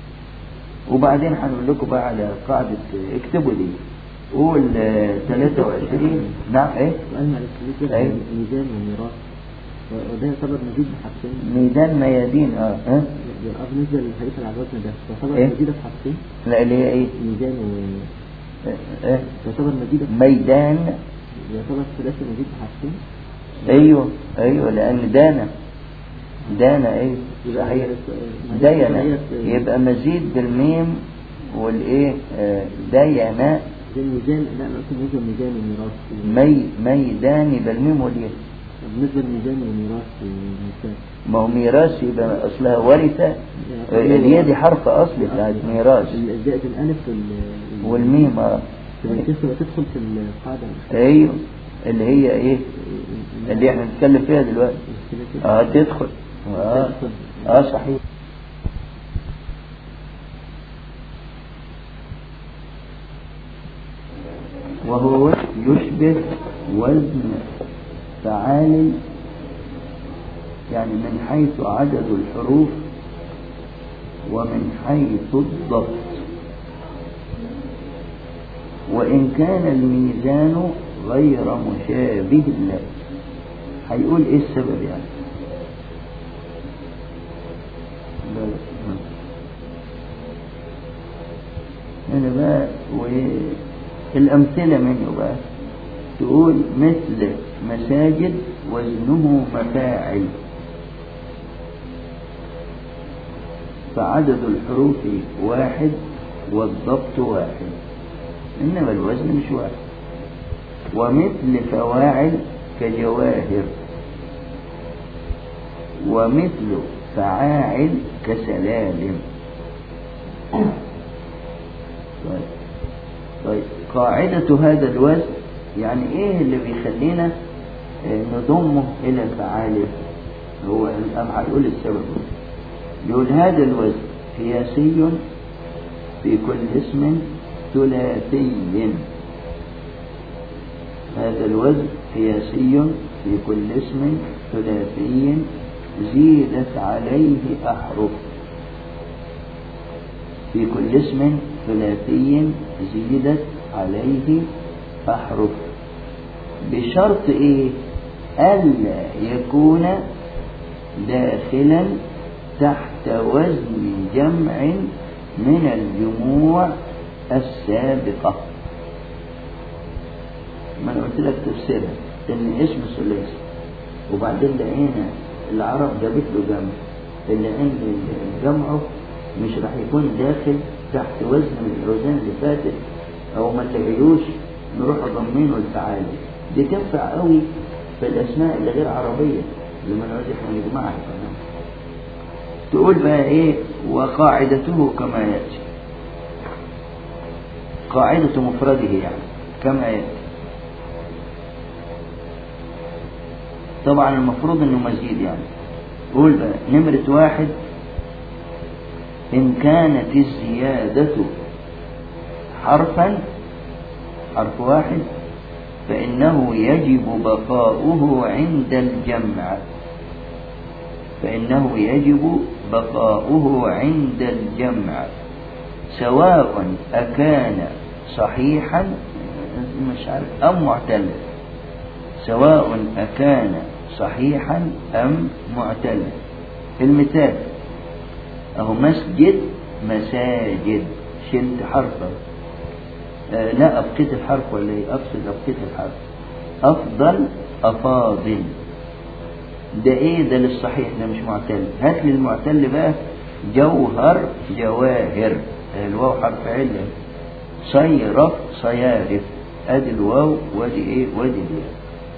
وبعدين هنقول لكم بقى على قاعدة اكتبوا دي قول آه، 23 نعم ايه سؤال معلش ليه أيوة. كده ميزان وميراث وده يعتبر مزيد بحرفين ميدان ميادين اه ها اه بالنسبة للحديث اللي على الوزن ده تعتبر إيه؟ مزيدة بحرفين لا اللي هي ايه ميزان و آه، آه. تعتبر مزيدة ميدان يعتبر ثلاثة مزيد بحرفين ايوه ايوه لان دانا دانا ايه يبقى صحيح هي- دينا هي- يبقى مزيد بالميم والايه آه، دينا زي الميزان لا انا قلت بالنسبة للميزان والميراث مي ميدان بالميم والياء بالنسبة للميزان والميراث والميثاق ما هو ميراث يبقى اصلها ورثة آه، الياء دي حرف اصلي بتاعت ميراث زائد الألف وال والميم اه تبقى تدخل تدخل في القاعدة ايوه اللي هي ايه اللي احنا بنتكلم فيها دلوقتي اه تدخل اه اه صحيح وهو يشبه وزن فعال يعني من حيث عدد الحروف ومن حيث الضبط وإن كان الميزان غير مشابه له هيقول إيه السبب يعني لا لا. هنا بقى والأمثلة منه بقى تقول مثل مساجد وزنه مفاعل فعدد الحروف واحد والضبط واحد إنما الوزن مش واحد ومثل فواعل كجواهر ومثل فعاعل كسلالم طيب. طيب قاعدة هذا الوزن يعني ايه اللي بيخلينا آه، نضمه الى الفعالم هو الأم هيقول السبب يقول هذا الوزن قياسي في كل اسم ثلاثي هذا الوزن قياسي في كل اسم ثلاثي زيدت عليه أحرف في كل اسم ثلاثي زيدت عليه أحرف بشرط إيه ألا يكون داخلا تحت تحت وزن جمع من الجموع السابقة ما انا قلت لك تفسيرها ان اسم ثلاثي وبعدين لقينا العرب جابت له جمع اللي عند جمعه مش راح يكون داخل تحت وزن من الاوزان اللي فاتت او ما تجيوش نروح ضمينه التعالي دي تنفع قوي في الاسماء اللي غير عربيه لما نقعد احنا نجمعها كمان تقول بقى ايه وقاعدته كما ياتي قاعدة مفرده يعني كما ياتي طبعا المفروض انه مزيد يعني قول بقى نمرة واحد إن كانت الزيادة حرفا حرف واحد فإنه يجب بقاؤه عند الجمع فإنه يجب بقاؤه عند الجمع سواء أكان صحيحا مش عارف أم معتل سواء أكان صحيحا أم معتل المثال أهو مسجد مساجد شلت حرفا آه لا أبقيت الحرف ولا إيه أقصد أبقيت الحرف أفضل أفاضل ده إيه ده للصحيح ده مش معتل هات لي المعتل بقى جوهر جواهر الواو حرف علة صيرف صيارف ادي الواو وادي ايه وادي الياء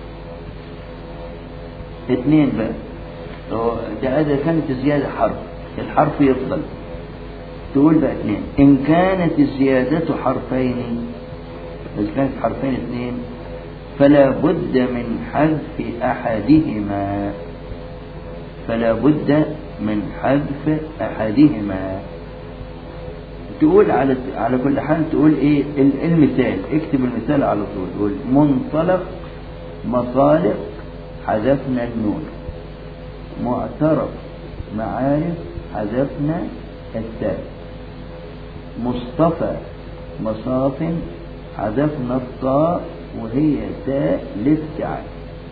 اثنين بقى ده اذا كانت الزيادة حرف الحرف يفضل تقول بقى اثنين ان كانت الزيادة حرفين اذا كانت حرفين اثنين فلا بد من حذف احدهما فلا بد من حذف احدهما تقول على على كل حال تقول ايه المثال اكتب المثال على طول تقول منطلق مصالح حذفنا النون معترف معارف حذفنا التاء مصطفى مصاف حذفنا الطاء وهي تاء الافتعال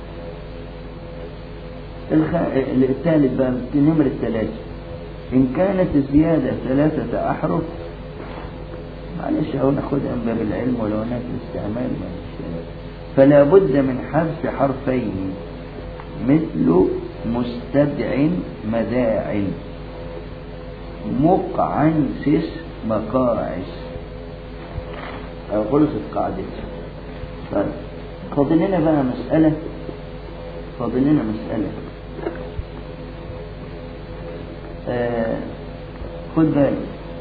الخ... الثالث بقى نمرة الثلاثة إن كانت الزيادة ثلاثة أحرف معلش أهو ناخدها من باب العلم ولو هناك الاستعمال فلا بد من حذف حرفين مثل مستدع مداع مقعنسس مقاعس أو خلصت قاعدة طيب فاضل لنا بقى مسألة فاضل لنا مسألة آه خد بالك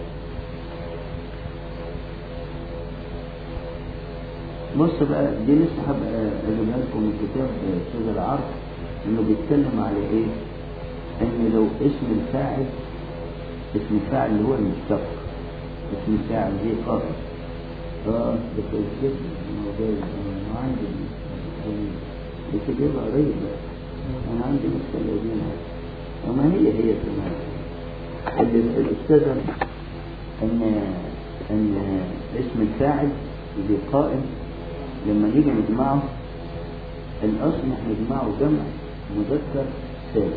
بص بقى دي لسه هبقى اجيبها لكم من كتاب استاذ العرض انه بيتكلم على ايه؟ ان لو اسم الفاعل اسم الفاعل اللي هو المشتق اسم الفاعل زي قائم اه ده كويس جدا انا جاي انا عندي بس جايبها قريب بقى انا عندي مسألة دي وما هي هي كمان الاستاذ ان ان اسم الفاعل اللي قائم لما نيجي نجمعه الاصل احنا نجمعه جمع مذكر سالم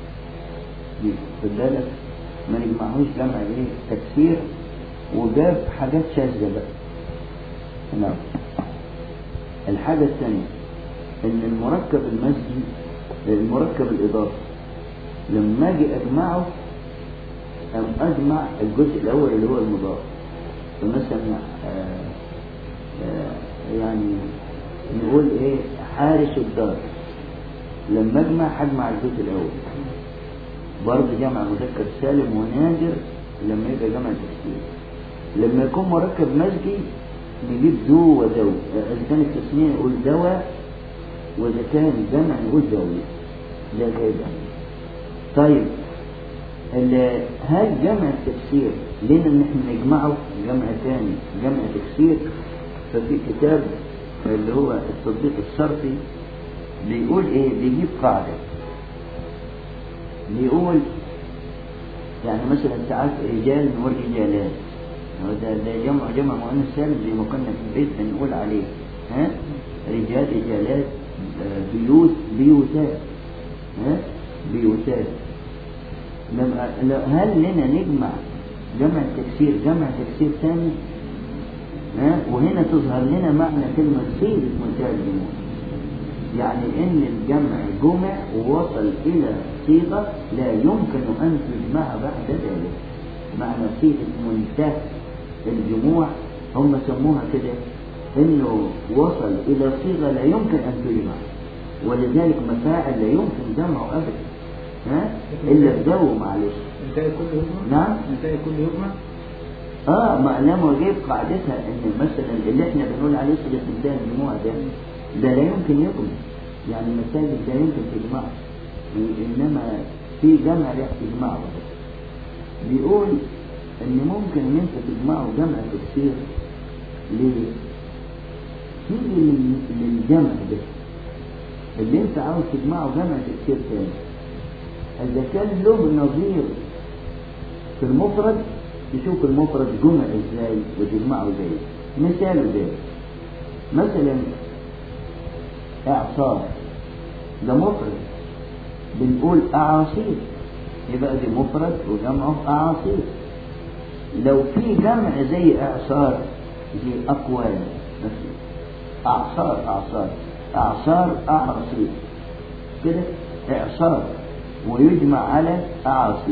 خد بالك ما نجمعهوش جمع ايه تكسير وجاب حاجات شاذة بقى نعم الحاجة الثانية ان المركب المسجي المركب الاضافي لما اجي اجمعه أم أجمع الجزء الأول اللي هو المضاف فمثلا آآ آآ يعني نقول إيه حارس الدار لما أجمع هجمع الجزء الأول برضه جمع مذكر سالم ونادر لما يبقى جمع تكسير لما يكون مركب مزجي نجيب دو ودو إذا كان التسمية نقول دواء وإذا كان جمع نقول دوي ده غير طيب هل جمع التفسير لنا ان احنا نجمعه جمع ثاني جمع تفسير ففي كتاب اللي هو التطبيق الصرفي بيقول ايه بيجيب قاعدة بيقول يعني مثلا ساعات رجال نقول رجالات ده ده جمع جمع مؤنث سالم زي ما كنا في البيت بنقول عليه ها رجال رجالات بيوت بيوتات ها بيوتات لما لو- هل لنا نجمع جمع تكسير جمع تكسير ثاني ها وهنا تظهر لنا معنى كلمة صيغة منتهى الجموع يعني ان الجمع جمع ووصل الى صيغة لا يمكن ان تجمع بعد ذلك معنى صيغة منتهى الجموع هم سموها كده انه وصل الى صيغة لا يمكن ان تجمع ولذلك مفاعل لا يمكن جمعه ابدا ها الا بدو معلش انتهي كل يجمع نعم انتهي كل يجمع اه ما لما جيب قاعدتها ان مثلا اللي احنا بنقول عليه صيغه منتهى الجموع ده ده لا يمكن يجمع يعني مساجد لا يمكن تجمعه انما في جمع لا تجمعه بس. بيقول ان ممكن ان انت تجمعه جمع تكسير ليه؟ تيجي لل- للجمع ده اللي انت عاوز تجمعه جمع تكسير تاني اذا كان له نظير في المفرد تشوف المفرد جمع ازاي وتجمعه ازاي مثاله ده مثلا اعصار ده مفرد بنقول اعاصير يبقى دي مفرد وجمعه اعاصير لو في جمع زي اعصار زي اقوال مثلا اعصار اعصار اعصار اعاصير كده اعصار ويجمع على اعاصير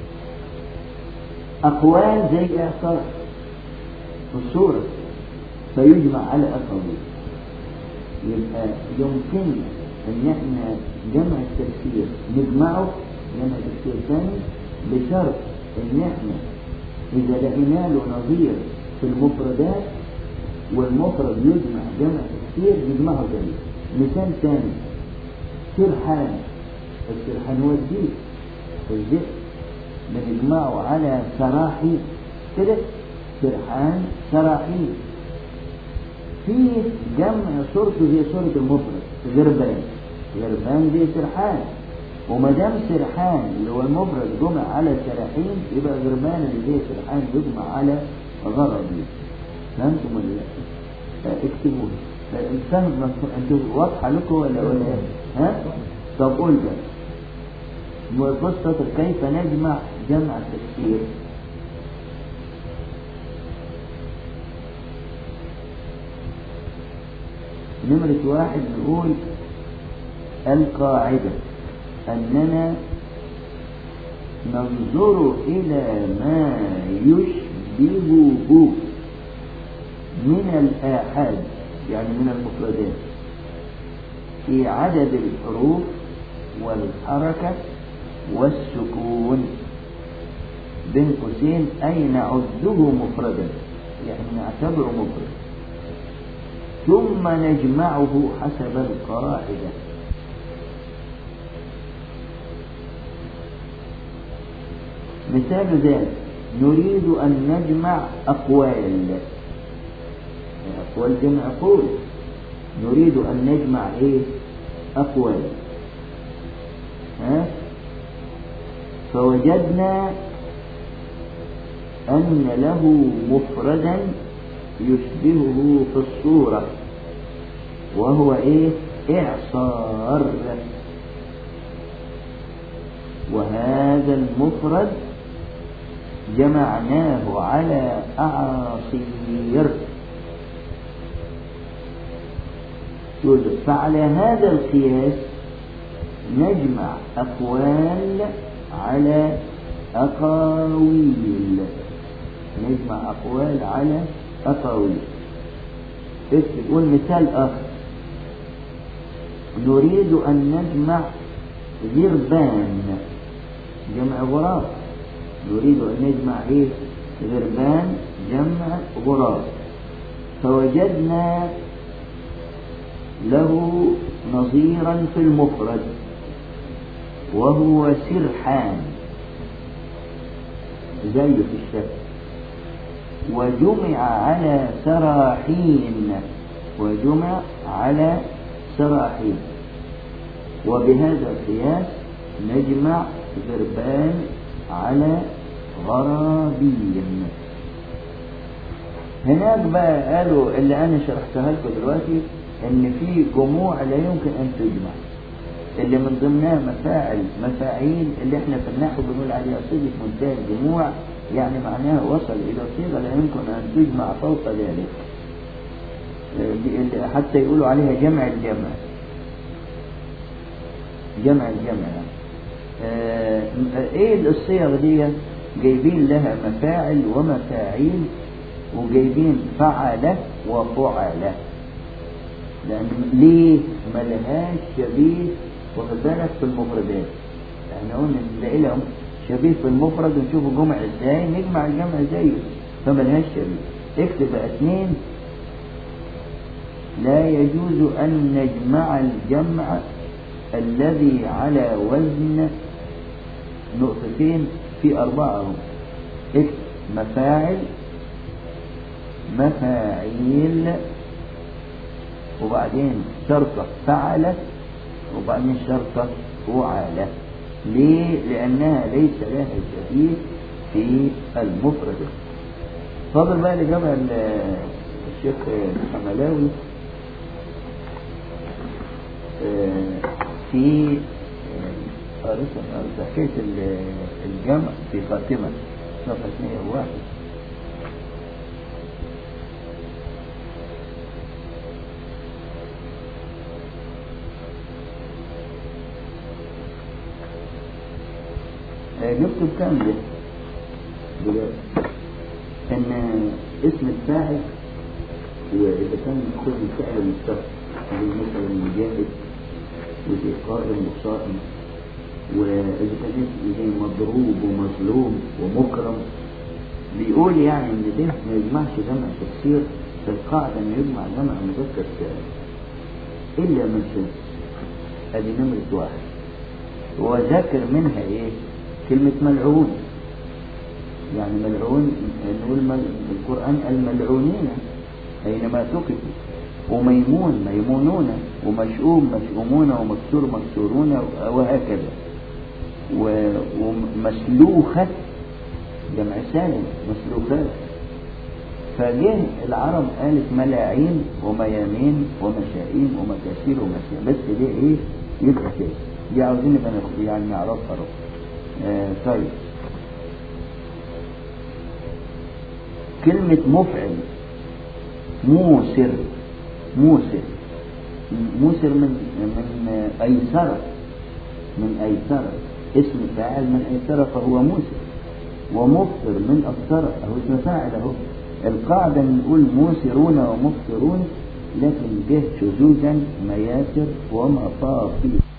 أقوال زي إعصار في الصورة فيجمع على أقاويل يبقى يمكن أن احنا جمع التفسير نجمعه جمع تفسير ثاني بشرط أن احنا إذا لقينا له نظير في المفردات والمفرد يجمع جمع تفسير نجمعه زيه مثال ثاني سرحان السرحان هو الدين الذئب بنجمعه على سراحي كده سرحان سراحي في جمع صورته زي صورة المفرد غربان غربان زي سرحان وما دام سرحان اللي هو المفرد جمع على سراحين يبقى غربان اللي زي سرحان يجمع على غربي فهمتم ولا لا؟ آه، اكتبوه آه، الفهم مفهوم- انتوا واضحة لكم ولا ولا ايه؟ ها؟ طب قول بقى وقصة كيف نجمع جمع التفسير نمرة واحد نقول القاعدة أننا ننظر إلى ما يشبهه من الآحاد يعني من المفردات في عدد الحروف والحركة والسكون بين قوسين أي نعده مفردا يعني نعتبره مفرد ثم نجمعه حسب القاعدة مثال ذلك نريد أن نجمع أقوال أقوال جمع قول نريد أن نجمع إيه أقوال ها فوجدنا أن له مفردا يشبهه في الصورة وهو إيه إعصار وهذا المفرد جمعناه على أعاصير يقول فعلى هذا القياس نجمع أقوال على أقاويل نجمع أقوال على أقاويل يقول مثال آخر نريد أن نجمع غربان جمع غراب نريد أن نجمع إيه غربان جمع غراب فوجدنا له نظيرا في المفرد وهو سرحان زي في الشكل وجمع على سراحين وجمع على سراحين وبهذا القياس نجمع غربان على غرابين هناك بقى قالوا اللي انا شرحتها لكم دلوقتي ان في جموع لا يمكن ان تجمع اللي من ضمنها مفاعل مفاعيل اللي احنا في النحو بنقول عليها صيغة منتهى الجموع يعني معناها وصل إلى صيغة لا يمكن أن تجمع فوق ذلك آه، دي- اللي حتى يقولوا عليها جمع الجمع جمع الجمع آه، م- ايه الصيغ دي جايبين لها مفاعل ومفاعيل وجايبين فعل وفعل لأن ليه ملهاش شبيه واخد بالك في المفردات احنا قلنا نلاقي لهم شبيه في المفرد ونشوف الجمع ازاي نجمع الجمع زيه فملهاش شبيه اكتب بقى اثنين لا يجوز أن نجمع الجمع الذي على وزن نقطتين في أربعة هم. اكتب مفاعل مفاعيل وبعدين شرطة فعل وبعدين شرطة فعل ليه؟ لأنها ليس لها شبيه في المفرد فاضل بقى لجمع ال- الشيخ حملاوي آه، في آه، قريت قريت حكاية ال- الجمع في خاتمة صفحة 101 آه، جبته بكام ده؟ دلوقتي ان اسم الفاعل واذا كان يكون الفعل المستقبل زي مثلا مجاهد وزي قائم وصائم واذا كان اسم زي مضروب ومظلوم ومكرم بيقول يعني ان ده ما يجمعش جمع تفسير في القاعده انه يجمع جمع مذكر سالم الا من شذ ادي نمره واحد وذاكر منها ايه كلمه ملعون يعني ملعون نقول مل... القرآن الملعونين أينما ثقفوا وميمون ميمونون ومشؤوم مشؤومون ومكسور مكسورون وهكذا و... ومسلوخة جمع سالم مسلوخات فجه العرب قالت ملاعين وميامين ومشائين ومكاسير ومشائين بس دي ايه يبقى كده دي عاوزين نبقى ناخد- يعني نعرفها رب. آه طيب كلمة مفعل موسر موسر موسر من من أيسرة من أيسرة اسم فاعل من أيسرة فهو موسر ومفطر من أفطر أهو اسم فاعل أهو القاعدة نقول موسرون ومفطرون لكن جه شذوذا مياسر ومفاصل